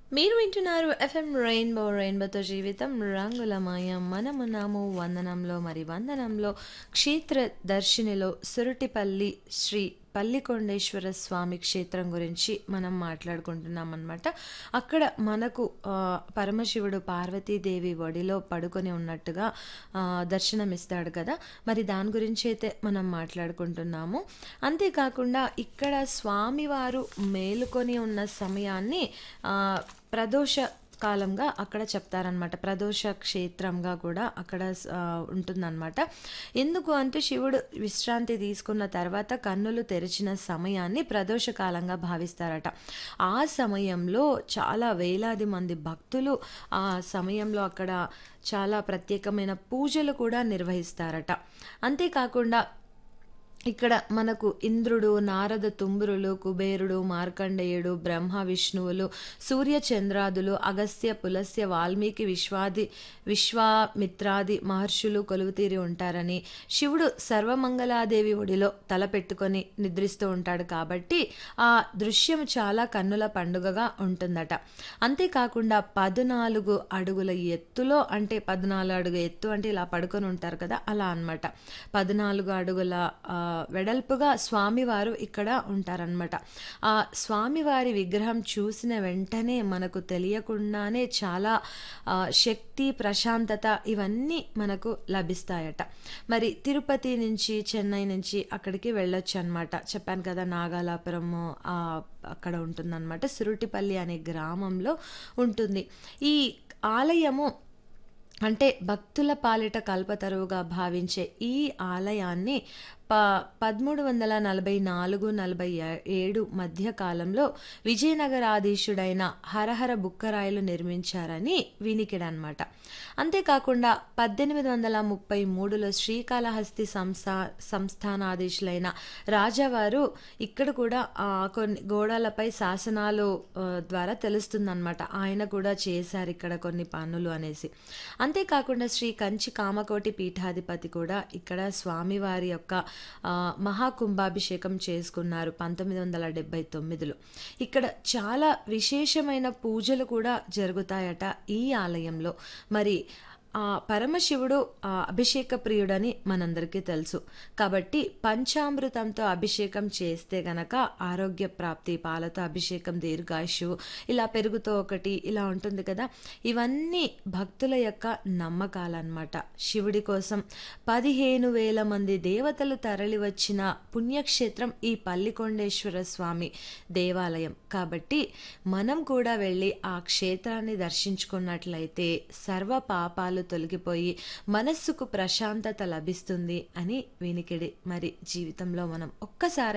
మీరు వింటున్నారు FM rainbow రెయిన్బోతో జీవితం రంగులమయం మనమున్నాము వందనంలో మరి వందనంలో క్షేత్ర దర్శినిలో సురటిపల్లి శ్రీ పల్లికొండేశ్వర స్వామి క్షేత్రం గురించి మనం మాట్లాడుకుంటున్నాం అనమాట అక్కడ మనకు ఆ, పరమశివుడు పార్వతీదేవి ఒడిలో పడుకొని ఉన్నట్టుగా ఆ, దర్శనమిస్తాడు కదా మరి దాని గురించి అయితే మనం మాట్లాడుకుంటున్నాము అంతేకాకుండా ఇక్కడ స్వామివారు మేలుకొని ఉన్న సమయాన్ని ఆ, ప్రదోష కాలంగా అక్కడ చెప్తారనమాట ప్రదోష క్షేత్రంగా కూడా అక్కడ ఆ, ఉంటుందన్నమాట ఎందుకు అంటే శివుడు విశ్రాంతి తీసుకున్న తర్వాత కన్నులు తెరిచిన సమయాన్ని ప్రదోష కాలంగా భావిస్తారట ఆ సమయంలో చాలా వేలాది మంది భక్తులు ఆ సమయంలో అక్కడ చాలా ప్రత్యేకమైన పూజలు కూడా నిర్వహిస్తారట అంతేకాకుండా ఇక్కడ మనకు ఇంద్రుడు నారద తుంబురులు కుబేరుడు మార్కండేయుడు బ్రహ్మ విష్ణువులు సూర్య చంద్రాదులు అగస్త్య పులస్య వాల్మీకి విశ్వాది విశ్వామిత్రాది మహర్షులు కొలువుతీరి ఉంటారని శివుడు సర్వమంగళాదేవి ఒడిలో తల పెట్టుకొని నిద్రిస్తూ ఉంటాడు కాబట్టి ఆ దృశ్యం చాలా కన్నుల పండుగగా ఉంటుందట అంతేకాకుండా పద్నాలుగు అడుగుల ఎత్తులో అంటే పద్నాలుగు అడుగు ఎత్తు అంటే ఇలా పడుకొని ఉంటారు కదా అలా అన్నమాట పద్నాలుగు అడుగుల ఆ, వెడల్పుగా స్వామివారు ఇక్కడ ఉంటారనమాట ఆ స్వామివారి విగ్రహం చూసిన వెంటనే మనకు తెలియకుండానే చాలా ఆ, శక్తి ప్రశాంతత ఇవన్నీ మనకు లభిస్తాయట మరి తిరుపతి నుంచి చెన్నై నుంచి అక్కడికి వెళ్ళొచ్చు అనమాట చెప్పాను కదా నాగాలాపురము ఆ, అక్కడ ఉంటుందన్నమాట సురుటిపల్లి అనే గ్రామంలో ఉంటుంది ఈ ఆలయము అంటే భక్తుల పాలిట కల్పతరువుగా భావించే ఈ ఆలయాన్ని ప పదమూడు వందల నలభై నాలుగు నలభై ఏ- ఏడు మధ్య కాలంలో విజయనగరాధీశుడైన హరహర బుక్కరాయలు నిర్మించారని వినికిడనమాట అంతేకాకుండా పద్దెనిమిది వందల ముప్పై మూడులో శ్రీకాళహస్తి సంస్థా సంస్థానాధీశులైన రాజావారు ఇక్కడ కూడా ఆ, కొన్ని గోడలపై శాసనాలు ఆ, ద్వారా తెలుస్తుందన్నమాట ఆయన కూడా చేశారు ఇక్కడ కొన్ని పనులు అనేసి అంతేకాకుండా శ్రీ కంచి కామకోటి పీఠాధిపతి కూడా ఇక్కడ స్వామివారి యొక్క ఆ, మహాకుంభాభిషేకం చేసుకున్నారు పంతొమ్మిది వందల డెబ్బై తొమ్మిదిలో ఇక్కడ చాలా విశేషమైన పూజలు కూడా జరుగుతాయట ఈ ఆలయంలో మరి ఆ పరమశివుడు ఆ అభిషేక ప్రియుడని మనందరికీ తెలుసు కాబట్టి పంచామృతంతో అభిషేకం చేస్తే గనక ఆరోగ్య ప్రాప్తి పాలతో అభిషేకం దీర్ఘాయుషు ఇలా పెరుగుతో ఒకటి ఇలా ఉంటుంది కదా ఇవన్నీ భక్తుల యొక్క నమ్మకాలన్నమాట శివుడి కోసం పదిహేను వేల మంది దేవతలు తరలి వచ్చిన పుణ్యక్షేత్రం ఈ పల్లికొండేశ్వర స్వామి దేవాలయం కాబట్టి మనం కూడా వెళ్ళి ఆ క్షేత్రాన్ని దర్శించుకున్నట్లయితే సర్వ పాపాలు తొలగిపోయి మనస్సుకు ప్రశాంతత లభిస్తుంది అని వినికిడి మరి జీవితంలో మనం ఒక్కసారి